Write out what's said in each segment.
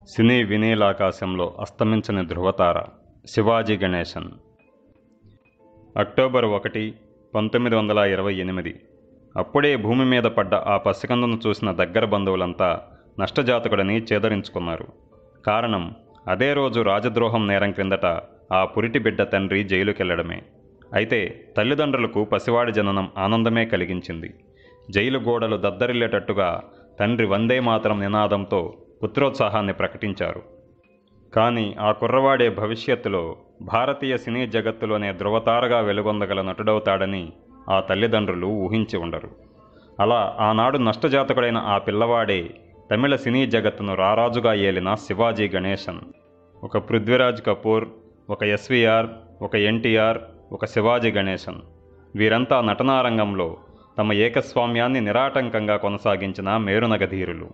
సినీ వినీలాకాశంలో అస్తమించని ధృవతార శివాజీ గణేశన్ అక్టోబర్ ఒకటి పంతొమ్మిది వందల ఇరవై ఎనిమిది అప్పుడే భూమి మీద పడ్డ ఆ పసికందును చూసిన దగ్గర బంధువులంతా నష్టజాతకుడని చేదరించుకున్నారు కారణం అదే రోజు రాజద్రోహం నేరం క్రిందట ఆ పురిటి బిడ్డ తండ్రి జైలుకెళ్లడమే అయితే తల్లిదండ్రులకు పసివాడి జననం ఆనందమే కలిగించింది జైలు గోడలు దద్దరిల్లేటట్టుగా తండ్రి వందే మాతరం నినాదంతో పుత్రోత్సాహాన్ని ప్రకటించారు కానీ ఆ కుర్రవాడే భవిష్యత్తులో భారతీయ సినీ జగత్తులోనే ధృవతారగా వెలుగొందగల నటుడవుతాడని ఆ తల్లిదండ్రులు ఊహించి ఉండరు అలా ఆనాడు నష్టజాతకుడైన ఆ పిల్లవాడే తమిళ సినీ జగత్తును రారాజుగా ఏలిన శివాజీ గణేశన్ ఒక పృథ్వీరాజ్ కపూర్ ఒక ఎస్విఆర్ ఒక ఎన్టీఆర్ ఒక శివాజీ గణేశన్ వీరంతా నటనారంగంలో తమ ఏకస్వామ్యాన్ని నిరాటంకంగా కొనసాగించిన మేరునగధీరులు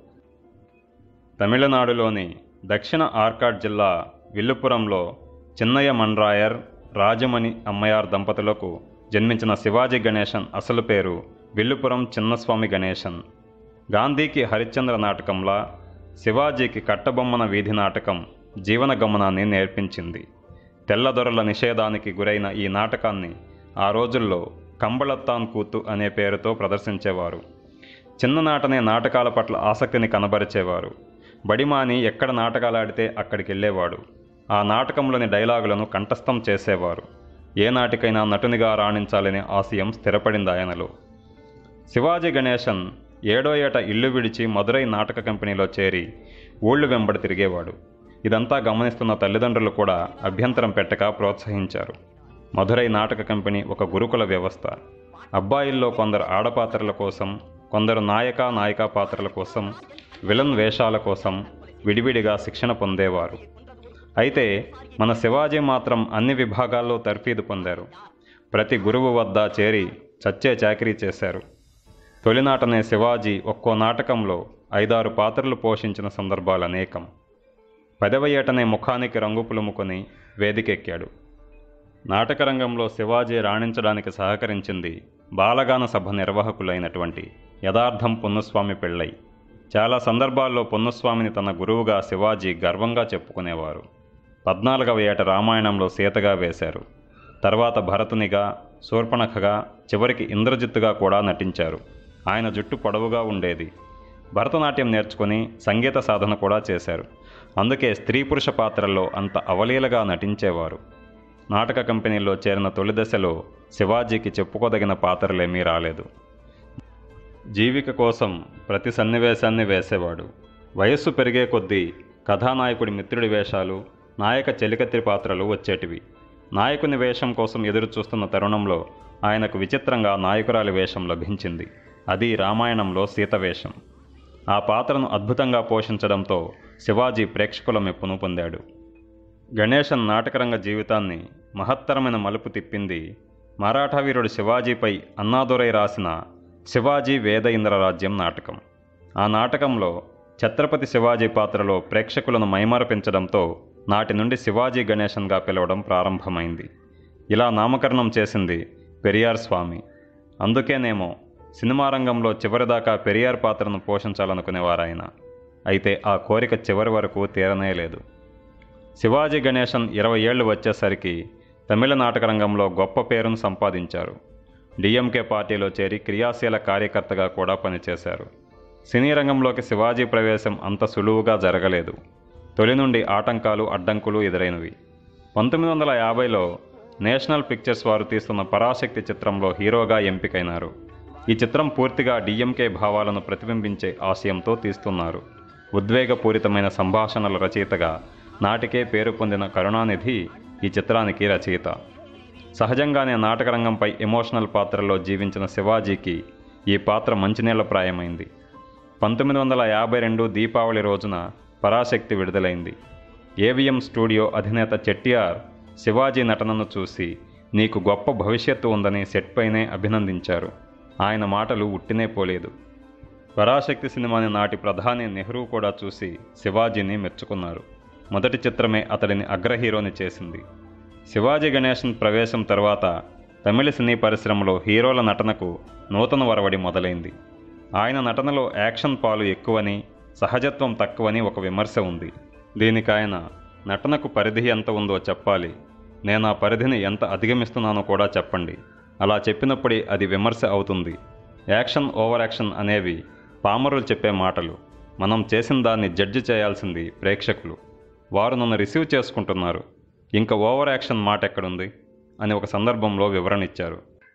తమిళనాడులోని దక్షిణ ఆర్కాడ్ జిల్లా విల్లుపురంలో చిన్నయ్య మండ్రాయర్ రాజమణి అమ్మయార్ దంపతులకు జన్మించిన శివాజీ గణేశన్ అసలు పేరు విల్లుపురం చిన్నస్వామి గణేశన్ గాంధీకి హరిశ్చంద్ర నాటకంలా శివాజీకి కట్టబొమ్మన వీధి నాటకం జీవన గమనాన్ని నేర్పించింది తెల్లదొరల నిషేధానికి గురైన ఈ నాటకాన్ని ఆ రోజుల్లో కంబళత్తాన్ కూతు అనే పేరుతో ప్రదర్శించేవారు చిన్ననాటనే నాటకాల పట్ల ఆసక్తిని కనబరిచేవారు బడిమాని ఎక్కడ నాటకాలాడితే అక్కడికి వెళ్ళేవాడు ఆ నాటకంలోని డైలాగులను కంఠస్థం చేసేవారు ఏ నాటికైనా నటునిగా రాణించాలనే ఆశయం స్థిరపడింది ఆయనలో శివాజీ గణేశన్ ఏడో ఏట ఇల్లు విడిచి మదురై నాటక కంపెనీలో చేరి ఊళ్ళు వెంబడి తిరిగేవాడు ఇదంతా గమనిస్తున్న తల్లిదండ్రులు కూడా అభ్యంతరం పెట్టక ప్రోత్సహించారు మధురై నాటక కంపెనీ ఒక గురుకుల వ్యవస్థ అబ్బాయిల్లో కొందరు ఆడపాత్రల కోసం కొందరు నాయక నాయికా పాత్రల కోసం విలన్ వేషాల కోసం విడివిడిగా శిక్షణ పొందేవారు అయితే మన శివాజీ మాత్రం అన్ని విభాగాల్లో తర్ఫీదు పొందారు ప్రతి గురువు వద్ద చేరి చచ్చే చాకరీ చేశారు తొలినాటనే శివాజీ ఒక్కో నాటకంలో ఐదారు పాత్రలు పోషించిన సందర్భాలు అనేకం పదవ ఏటనే ముఖానికి రంగు పులుముకొని వేదికెక్కాడు నాటకరంగంలో శివాజీ రాణించడానికి సహకరించింది బాలగాన సభ నిర్వాహకులైనటువంటి యథార్థం పొన్నుస్వామి పెళ్ళై చాలా సందర్భాల్లో పొన్నుస్వామిని తన గురువుగా శివాజీ గర్వంగా చెప్పుకునేవారు పద్నాలుగవ ఏట రామాయణంలో సీతగా వేశారు తర్వాత భరతునిగా శూర్పణఖగా చివరికి ఇంద్రజిత్తుగా కూడా నటించారు ఆయన జుట్టు పొడవుగా ఉండేది భరతనాట్యం నేర్చుకుని సంగీత సాధన కూడా చేశారు అందుకే స్త్రీ పురుష పాత్రల్లో అంత అవలీలగా నటించేవారు నాటక కంపెనీలో చేరిన తొలి దశలో శివాజీకి చెప్పుకోదగిన పాత్రలేమీ రాలేదు జీవిక కోసం ప్రతి సన్నివేశాన్ని వేసేవాడు వయస్సు పెరిగే కొద్దీ కథానాయకుడి మిత్రుడి వేషాలు నాయక చెలికత్రి పాత్రలు వచ్చేటివి నాయకుని వేషం కోసం ఎదురు చూస్తున్న తరుణంలో ఆయనకు విచిత్రంగా నాయకురాలి వేషం లభించింది అది రామాయణంలో సీత వేషం ఆ పాత్రను అద్భుతంగా పోషించడంతో శివాజీ ప్రేక్షకుల మెప్పును పొందాడు గణేశన్ నాటకరంగ జీవితాన్ని మహత్తరమైన మలుపు తిప్పింది మరాఠా వీరుడు శివాజీపై అన్నాదురై రాసిన శివాజీ వేద ఇంద్రరాజ్యం నాటకం ఆ నాటకంలో ఛత్రపతి శివాజీ పాత్రలో ప్రేక్షకులను మైమరపించడంతో నాటి నుండి శివాజీ గణేశన్గా పిలవడం ప్రారంభమైంది ఇలా నామకరణం చేసింది పెరియార్ స్వామి అందుకేనేమో సినిమా రంగంలో చివరిదాకా పెరియార్ పాత్రను పోషించాలనుకునేవారాయన అయితే ఆ కోరిక చివరి వరకు తీరనే లేదు శివాజీ గణేశన్ ఇరవై ఏళ్ళు వచ్చేసరికి తమిళ నాటక రంగంలో గొప్ప పేరును సంపాదించారు డిఎంకే పార్టీలో చేరి క్రియాశీల కార్యకర్తగా కూడా పనిచేశారు సినీ రంగంలోకి శివాజీ ప్రవేశం అంత సులువుగా జరగలేదు తొలి నుండి ఆటంకాలు అడ్డంకులు ఎదురైనవి పంతొమ్మిది వందల యాభైలో నేషనల్ పిక్చర్స్ వారు తీస్తున్న పరాశక్తి చిత్రంలో హీరోగా ఎంపికైనారు ఈ చిత్రం పూర్తిగా డిఎంకే భావాలను ప్రతిబింబించే ఆశయంతో తీస్తున్నారు ఉద్వేగపూరితమైన సంభాషణల రచయితగా నాటికే పేరు పొందిన కరుణానిధి ఈ చిత్రానికి రచయిత సహజంగానే నాటకరంగంపై ఎమోషనల్ పాత్రలో జీవించిన శివాజీకి ఈ పాత్ర మంచినీళ్ల ప్రాయమైంది పంతొమ్మిది వందల యాభై రెండు దీపావళి రోజున పరాశక్తి విడుదలైంది ఏవిఎం స్టూడియో అధినేత చెట్టియార్ శివాజీ నటనను చూసి నీకు గొప్ప భవిష్యత్తు ఉందని సెట్పైనే అభినందించారు ఆయన మాటలు ఉట్టినే పోలేదు పరాశక్తి సినిమాని నాటి ప్రధాని నెహ్రూ కూడా చూసి శివాజీని మెచ్చుకున్నారు మొదటి చిత్రమే అతడిని అగ్రహీరోని చేసింది శివాజీ గణేశన్ ప్రవేశం తర్వాత తమిళ సినీ పరిశ్రమలో హీరోల నటనకు నూతన వరవడి మొదలైంది ఆయన నటనలో యాక్షన్ పాలు ఎక్కువని సహజత్వం తక్కువని ఒక విమర్శ ఉంది దీనికాయన నటనకు పరిధి ఎంత ఉందో చెప్పాలి నేను ఆ పరిధిని ఎంత అధిగమిస్తున్నానో కూడా చెప్పండి అలా చెప్పినప్పుడే అది విమర్శ అవుతుంది యాక్షన్ ఓవర్ యాక్షన్ అనేవి పామరులు చెప్పే మాటలు మనం చేసిన దాన్ని జడ్జి చేయాల్సింది ప్రేక్షకులు వారు నన్ను రిసీవ్ చేసుకుంటున్నారు ఇంకా ఓవర్ యాక్షన్ మాట ఎక్కడుంది అని ఒక సందర్భంలో వివరణ ఇచ్చారు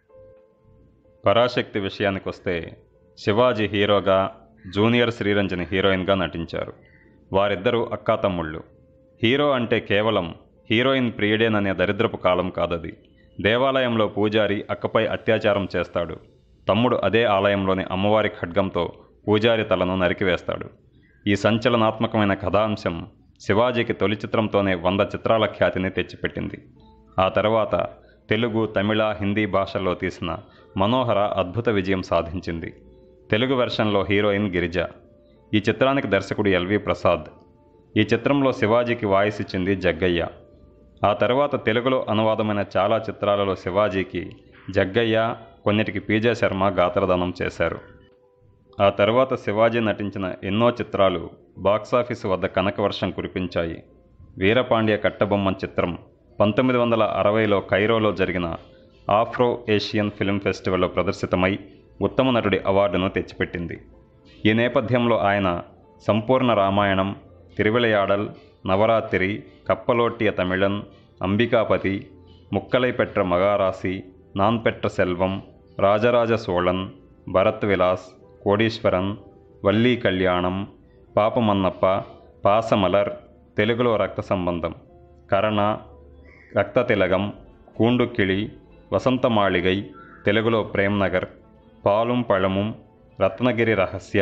పరాశక్తి విషయానికి వస్తే శివాజీ హీరోగా జూనియర్ శ్రీరంజని హీరోయిన్గా నటించారు వారిద్దరూ అక్కాతమ్ముళ్ళు హీరో అంటే కేవలం హీరోయిన్ ప్రియుడేననే దరిద్రపు కాలం కాదది దేవాలయంలో పూజారి అక్కపై అత్యాచారం చేస్తాడు తమ్ముడు అదే ఆలయంలోని అమ్మవారి ఖడ్గంతో పూజారి తలను నరికివేస్తాడు ఈ సంచలనాత్మకమైన కథాంశం శివాజీకి తొలి చిత్రంతోనే వంద చిత్రాల ఖ్యాతిని తెచ్చిపెట్టింది ఆ తర్వాత తెలుగు తమిళ హిందీ భాషల్లో తీసిన మనోహర అద్భుత విజయం సాధించింది తెలుగు వెర్షన్లో హీరోయిన్ గిరిజ ఈ చిత్రానికి దర్శకుడు ఎల్వి ప్రసాద్ ఈ చిత్రంలో శివాజీకి వాయిస్ ఇచ్చింది జగ్గయ్య ఆ తర్వాత తెలుగులో అనువాదమైన చాలా చిత్రాలలో శివాజీకి జగ్గయ్య కొన్నిటికి పీజే శర్మ గాత్రదానం చేశారు ఆ తర్వాత శివాజీ నటించిన ఎన్నో చిత్రాలు బాక్సాఫీసు వద్ద కనకవర్షం కురిపించాయి వీరపాండ్య కట్టబొమ్మన్ చిత్రం పంతొమ్మిది వందల అరవైలో కైరోలో జరిగిన ఆఫ్రో ఏషియన్ ఫిల్మ్ ఫెస్టివల్లో ప్రదర్శితమై ఉత్తమ నటుడి అవార్డును తెచ్చిపెట్టింది ఈ నేపథ్యంలో ఆయన సంపూర్ణ రామాయణం తిరువిళయాడల్ నవరాత్రి కప్పలోట్టియ తమిళన్ అంబికాపతి ముక్కలై పెట్ర మగారాసి నాన్ పెట్ర సెల్వం రాజరాజ సోళన్ భరత్ విలాస్ కోడీశ్వరన్ వల్లీ కళ్యాణం పాపమన్నప్ప పాసమలర్ తెలుగులో రక్త సంబంధం కరణ రక్త తిలగం కూండుకిళి వసంతమాళిగై తెలుగులో ప్రేమ్నగర్ పాలుం పழமும் రత్నగిరి రహస్య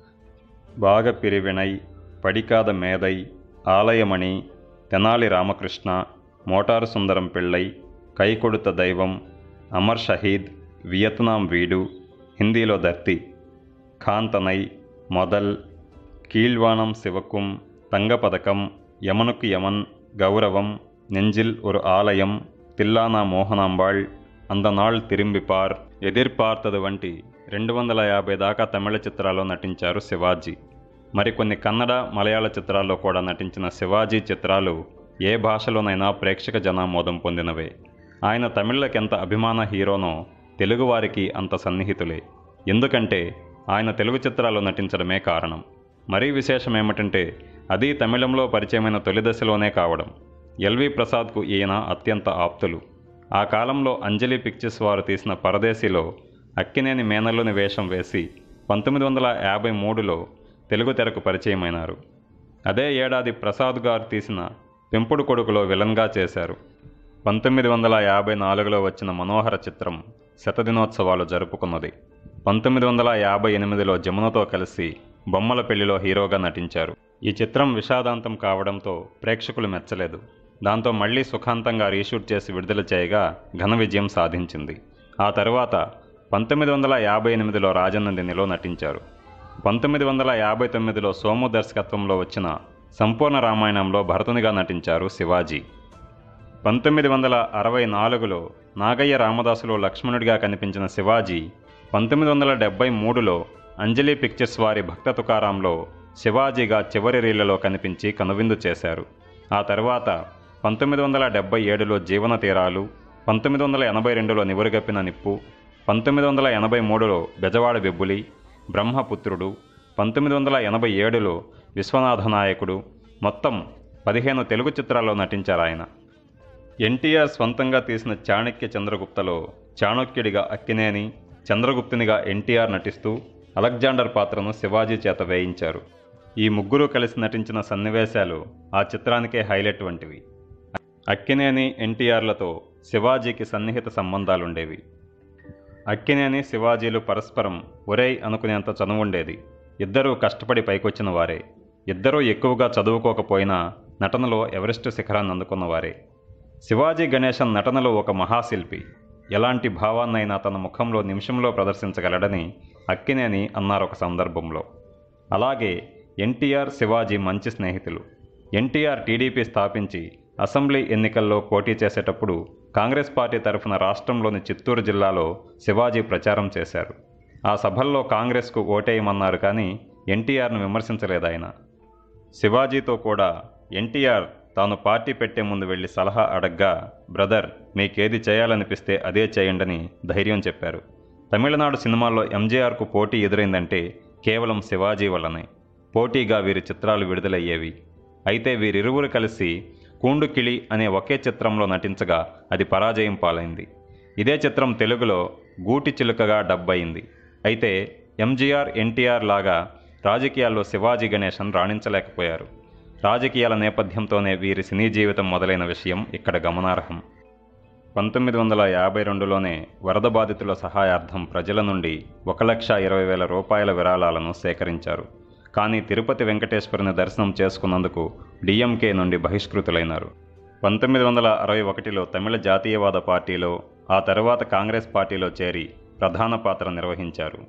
బాగపిరివినై పడికాద మేదై ఆలయమణి తెనాలి రామకృష్ణ మోటారు సుందరం పిళ్ళై కైకొడుత దైవం అమర్ షహీద్ వియత్నాం వీడు హిందీలో దర్తి కాంతనై మొదల్ కీళ్వానం శివకుం తంగపథకం యమనుకు యమన్ గౌరవం நெஞ்சில் ஒரு ఆలయం తిల్లానా మోహనాంబాళ్ అందనాళ్ తిరింబిపార్ ఎదిర్పార్తదు వంటి రెండు వందల యాభై దాకా తమిళ చిత్రాల్లో నటించారు శివాజీ మరికొన్ని కన్నడ మలయాళ చిత్రాల్లో కూడా నటించిన శివాజీ చిత్రాలు ఏ భాషలోనైనా ప్రేక్షక జనామోదం పొందినవే ఆయన తమిళ్లకెంత అభిమాన హీరోనో తెలుగువారికి అంత సన్నిహితులే ఎందుకంటే ఆయన తెలుగు చిత్రాల్లో నటించడమే కారణం మరీ విశేషం ఏమిటంటే అది తమిళంలో పరిచయమైన తొలి దశలోనే కావడం ఎల్వి ప్రసాద్కు ఈయన అత్యంత ఆప్తులు ఆ కాలంలో అంజలి పిక్చర్స్ వారు తీసిన పరదేశీలో అక్కినేని మేనల్లుని వేషం వేసి పంతొమ్మిది వందల యాభై మూడులో తెలుగు తెరకు పరిచయమైనారు అదే ఏడాది ప్రసాద్ గారు తీసిన పెంపుడు కొడుకులో విలన్గా చేశారు పంతొమ్మిది వందల యాభై నాలుగులో వచ్చిన మనోహర చిత్రం శతదినోత్సవాలు జరుపుకున్నది పంతొమ్మిది వందల యాభై ఎనిమిదిలో జమునతో కలిసి బొమ్మల పెళ్లిలో హీరోగా నటించారు ఈ చిత్రం విషాదాంతం కావడంతో ప్రేక్షకులు మెచ్చలేదు దాంతో మళ్ళీ సుఖాంతంగా రీషూట్ చేసి విడుదల చేయగా ఘన విజయం సాధించింది ఆ తరువాత పంతొమ్మిది వందల యాభై ఎనిమిదిలో రాజనందినిలో నటించారు పంతొమ్మిది వందల యాభై తొమ్మిదిలో సోము దర్శకత్వంలో వచ్చిన సంపూర్ణ రామాయణంలో భరతునిగా నటించారు శివాజీ పంతొమ్మిది వందల అరవై నాలుగులో నాగయ్య రామదాసులో లక్ష్మణుడిగా కనిపించిన శివాజీ పంతొమ్మిది వందల డెబ్బై మూడులో అంజలి పిక్చర్స్ వారి భక్త తుకారాంలో శివాజీగా చివరి రీళ్లలో కనిపించి కనువిందు చేశారు ఆ తర్వాత పంతొమ్మిది వందల డెబ్బై ఏడులో జీవన తీరాలు పంతొమ్మిది వందల ఎనభై రెండులో నివురుగప్పిన నిప్పు పంతొమ్మిది వందల ఎనభై మూడులో బెజవాడ బెబ్బులి బ్రహ్మపుత్రుడు పంతొమ్మిది వందల ఎనభై ఏడులో విశ్వనాథ నాయకుడు మొత్తం పదిహేను తెలుగు చిత్రాల్లో నటించారు ఆయన ఎన్టీఆర్ స్వంతంగా తీసిన చాణక్య చంద్రగుప్తలో చాణక్యుడిగా అక్కినేని చంద్రగుప్తునిగా ఎన్టీఆర్ నటిస్తూ అలెగ్జాండర్ పాత్రను శివాజీ చేత వేయించారు ఈ ముగ్గురు కలిసి నటించిన సన్నివేశాలు ఆ చిత్రానికే హైలైట్ వంటివి అక్కినేని ఎన్టీఆర్లతో శివాజీకి సన్నిహిత సంబంధాలుండేవి అక్కినేని శివాజీలు పరస్పరం ఒరేయ్ అనుకునేంత చనువుండేది ఇద్దరూ కష్టపడి పైకొచ్చిన వారే ఇద్దరూ ఎక్కువగా చదువుకోకపోయినా నటనలో ఎవరెస్ట్ శిఖరాన్ని అందుకున్నవారే శివాజీ గణేశన్ నటనలో ఒక మహాశిల్పి ఎలాంటి భావాన్నైనా తన ముఖంలో నిమిషంలో ప్రదర్శించగలడని అక్కినేని అన్నారు ఒక సందర్భంలో అలాగే ఎన్టీఆర్ శివాజీ మంచి స్నేహితులు ఎన్టీఆర్ టీడీపీ స్థాపించి అసెంబ్లీ ఎన్నికల్లో పోటీ చేసేటప్పుడు కాంగ్రెస్ పార్టీ తరఫున రాష్ట్రంలోని చిత్తూరు జిల్లాలో శివాజీ ప్రచారం చేశారు ఆ సభల్లో కాంగ్రెస్కు ఓటేయమన్నారు కానీ ఎన్టీఆర్ను విమర్శించలేదు ఆయన శివాజీతో కూడా ఎన్టీఆర్ తాను పార్టీ పెట్టే ముందు వెళ్ళి సలహా అడగ్గా బ్రదర్ మీకేది చేయాలనిపిస్తే అదే చేయండని ధైర్యం చెప్పారు తమిళనాడు సినిమాల్లో ఎంజీఆర్కు పోటీ ఎదురైందంటే కేవలం శివాజీ వల్లనే పోటీగా వీరి చిత్రాలు విడుదలయ్యేవి అయితే వీరిరువురు కలిసి కూండుకిళి అనే ఒకే చిత్రంలో నటించగా అది పరాజయం పాలైంది ఇదే చిత్రం తెలుగులో గూటి చిలుకగా డబ్బయింది అయితే ఎంజీఆర్ ఎన్టీఆర్ లాగా రాజకీయాల్లో శివాజీ గణేశన్ రాణించలేకపోయారు రాజకీయాల నేపథ్యంతోనే వీరి సినీ జీవితం మొదలైన విషయం ఇక్కడ గమనార్హం పంతొమ్మిది వందల యాభై రెండులోనే వరద బాధితుల సహాయార్థం ప్రజల నుండి ఒక లక్ష ఇరవై వేల రూపాయల విరాళాలను సేకరించారు కానీ తిరుపతి వెంకటేశ్వరుని దర్శనం చేసుకున్నందుకు డిఎంకే నుండి బహిష్కృతులైనారు పంతొమ్మిది వందల అరవై ఒకటిలో తమిళ జాతీయవాద పార్టీలో ఆ తర్వాత కాంగ్రెస్ పార్టీలో చేరి ప్రధాన పాత్ర నిర్వహించారు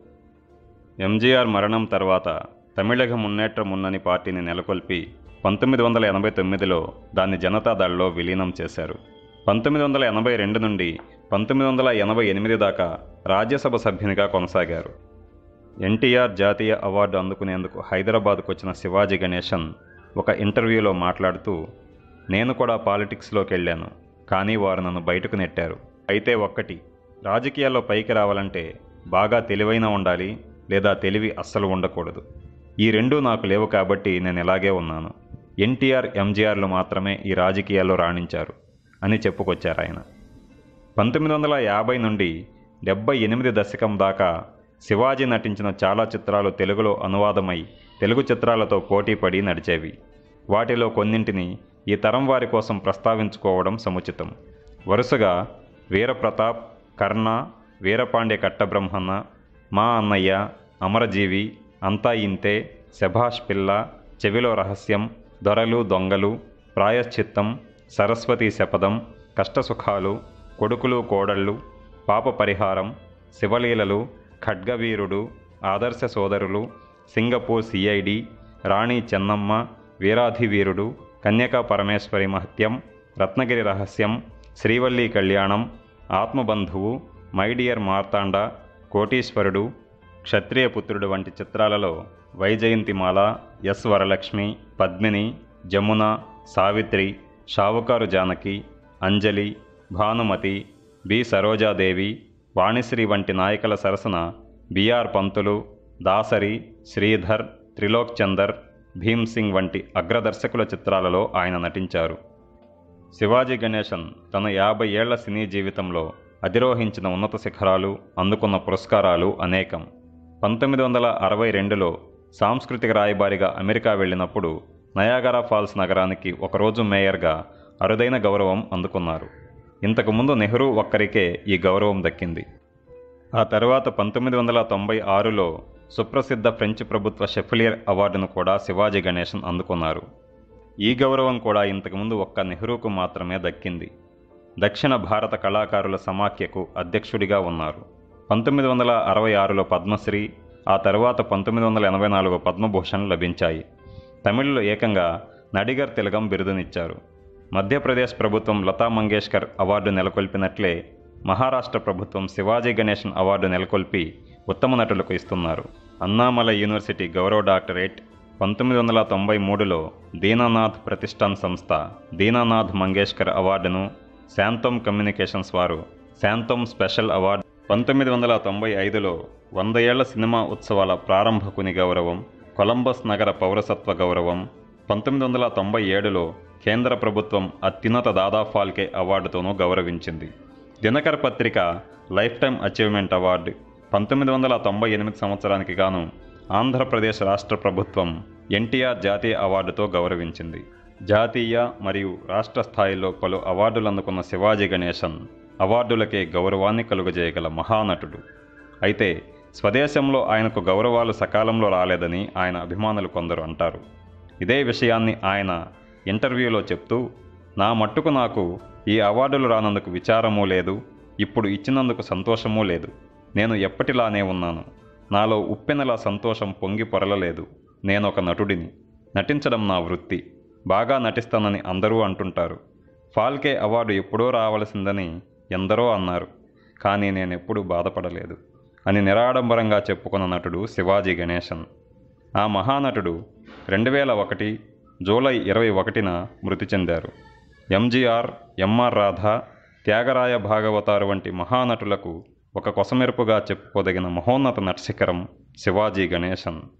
ఎంజీఆర్ మరణం తర్వాత తమిళగ మున్నేట్ర మున్నని పార్టీని నెలకొల్పి పంతొమ్మిది వందల ఎనభై తొమ్మిదిలో దాన్ని జనతాదళ్లో విలీనం చేశారు పంతొమ్మిది వందల ఎనభై రెండు నుండి పంతొమ్మిది వందల ఎనభై ఎనిమిది దాకా రాజ్యసభ సభ్యునిగా కొనసాగారు ఎన్టీఆర్ జాతీయ అవార్డు అందుకునేందుకు హైదరాబాద్కు వచ్చిన శివాజీ గణేశన్ ఒక ఇంటర్వ్యూలో మాట్లాడుతూ నేను కూడా పాలిటిక్స్లోకి వెళ్ళాను కానీ వారు నన్ను బయటకు నెట్టారు అయితే ఒక్కటి రాజకీయాల్లో పైకి రావాలంటే బాగా తెలివైన ఉండాలి లేదా తెలివి అస్సలు ఉండకూడదు ఈ రెండూ నాకు లేవు కాబట్టి నేను ఇలాగే ఉన్నాను ఎన్టీఆర్ ఎంజీఆర్లు మాత్రమే ఈ రాజకీయాల్లో రాణించారు అని చెప్పుకొచ్చారు ఆయన పంతొమ్మిది వందల యాభై నుండి డెబ్బై ఎనిమిది దశకం దాకా శివాజీ నటించిన చాలా చిత్రాలు తెలుగులో అనువాదమై తెలుగు చిత్రాలతో పోటీపడి నడిచేవి వాటిలో కొన్నింటిని ఈ తరం వారి కోసం ప్రస్తావించుకోవడం సముచితం వరుసగా వీరప్రతాప్ కర్ణ వీరపాండ్య కట్టబ్రహ్మన్న మా అన్నయ్య అమరజీవి అంతా ఇంతే శభాష్ పిల్ల చెవిలో రహస్యం దొరలు దొంగలు ప్రాయశ్చిత్తం సరస్వతి శపథం కష్టసుఖాలు కొడుకులు కోడళ్ళు పాప పరిహారం శివలీలలు ఖడ్గవీరుడు ఆదర్శ సోదరులు సింగపూర్ సిఐడి రాణి చెన్నమ్మ వీరాధివీరుడు కన్యకా పరమేశ్వరి మహత్యం రత్నగిరి రహస్యం శ్రీవల్లి కళ్యాణం ఆత్మబంధువు మై డియర్ మార్తాండ కోటీశ్వరుడు క్షత్రియ పుత్రుడు వంటి చిత్రాలలో వైజయంతిమాల ఎస్ వరలక్ష్మి పద్మిని జమున సావిత్రి షావుకారు జానకి అంజలి భానుమతి బి సరోజాదేవి వాణిశ్రీ వంటి నాయకుల సరసన బిఆర్ పంతులు దాసరి శ్రీధర్ త్రిలోక్ చందర్ భీమ్ సింగ్ వంటి అగ్రదర్శకుల చిత్రాలలో ఆయన నటించారు శివాజీ గణేశన్ తన యాభై ఏళ్ల సినీ జీవితంలో అధిరోహించిన ఉన్నత శిఖరాలు అందుకున్న పురస్కారాలు అనేకం పంతొమ్మిది వందల అరవై రెండులో సాంస్కృతిక రాయబారిగా అమెరికా వెళ్ళినప్పుడు నయాగరా ఫాల్స్ నగరానికి ఒకరోజు మేయర్గా అరుదైన గౌరవం అందుకున్నారు ఇంతకుముందు నెహ్రూ ఒక్కరికే ఈ గౌరవం దక్కింది ఆ తర్వాత పంతొమ్మిది వందల తొంభై ఆరులో సుప్రసిద్ధ ఫ్రెంచ్ ప్రభుత్వ షెఫిలియర్ అవార్డును కూడా శివాజీ గణేశన్ అందుకున్నారు ఈ గౌరవం కూడా ఇంతకుముందు ఒక్క నెహ్రూకు మాత్రమే దక్కింది దక్షిణ భారత కళాకారుల సమాఖ్యకు అధ్యక్షుడిగా ఉన్నారు పంతొమ్మిది వందల అరవై ఆరులో పద్మశ్రీ ఆ తర్వాత పంతొమ్మిది వందల ఎనభై నాలుగు పద్మభూషణ్ లభించాయి తమిళ్లో ఏకంగా నడిగర్ తిలగం బిరుదునిచ్చారు మధ్యప్రదేశ్ ప్రభుత్వం లతా మంగేష్కర్ అవార్డు నెలకొల్పినట్లే మహారాష్ట్ర ప్రభుత్వం శివాజీ గణేశన్ అవార్డు నెలకొల్పి ఉత్తమ నటులకు ఇస్తున్నారు అన్నామలై యూనివర్సిటీ గౌరవ డాక్టరేట్ పంతొమ్మిది వందల తొంభై మూడులో దీనానాథ్ ప్రతిష్టాన్ సంస్థ దీనానాథ్ మంగేష్కర్ అవార్డును శాంతోమ్ కమ్యూనికేషన్స్ వారు శాంతోమ్ స్పెషల్ అవార్డు పంతొమ్మిది వందల తొంభై ఐదులో వంద ఏళ్ల సినిమా ఉత్సవాల ప్రారంభకుని గౌరవం కొలంబస్ నగర పౌరసత్వ గౌరవం పంతొమ్మిది వందల తొంభై ఏడులో కేంద్ర ప్రభుత్వం అత్యున్నత దాదా ఫాల్కే అవార్డుతోనూ గౌరవించింది దినకర్ పత్రిక లైఫ్ టైం అచీవ్మెంట్ అవార్డు పంతొమ్మిది వందల తొంభై ఎనిమిది సంవత్సరానికి గాను ఆంధ్రప్రదేశ్ రాష్ట్ర ప్రభుత్వం ఎన్టీఆర్ జాతీయ అవార్డుతో గౌరవించింది జాతీయ మరియు రాష్ట్ర స్థాయిలో పలు అవార్డులు అందుకున్న శివాజీ గణేశన్ అవార్డులకే గౌరవాన్ని కలుగజేయగల మహానటుడు అయితే స్వదేశంలో ఆయనకు గౌరవాలు సకాలంలో రాలేదని ఆయన అభిమానులు కొందరు అంటారు ఇదే విషయాన్ని ఆయన ఇంటర్వ్యూలో చెప్తూ నా మట్టుకు నాకు ఈ అవార్డులు రానందుకు విచారమూ లేదు ఇప్పుడు ఇచ్చినందుకు సంతోషమూ లేదు నేను ఎప్పటిలానే ఉన్నాను నాలో ఉప్పెనలా సంతోషం పొంగి పొరలలేదు నేను ఒక నటుడిని నటించడం నా వృత్తి బాగా నటిస్తానని అందరూ అంటుంటారు ఫాల్కే అవార్డు ఎప్పుడో రావలసిందని ఎందరో అన్నారు కానీ నేను ఎప్పుడూ బాధపడలేదు అని నిరాడంబరంగా చెప్పుకున్న నటుడు శివాజీ గణేశన్ ఆ మహానటుడు రెండు వేల ఒకటి జూలై ఇరవై ఒకటిన మృతి చెందారు ఎంజీఆర్ ఎంఆర్ రాధ త్యాగరాయ భాగవతారు వంటి మహానటులకు ఒక కొసమెరుపుగా చెప్పుకోదగిన మహోన్నత నటశిఖరం శివాజీ గణేశన్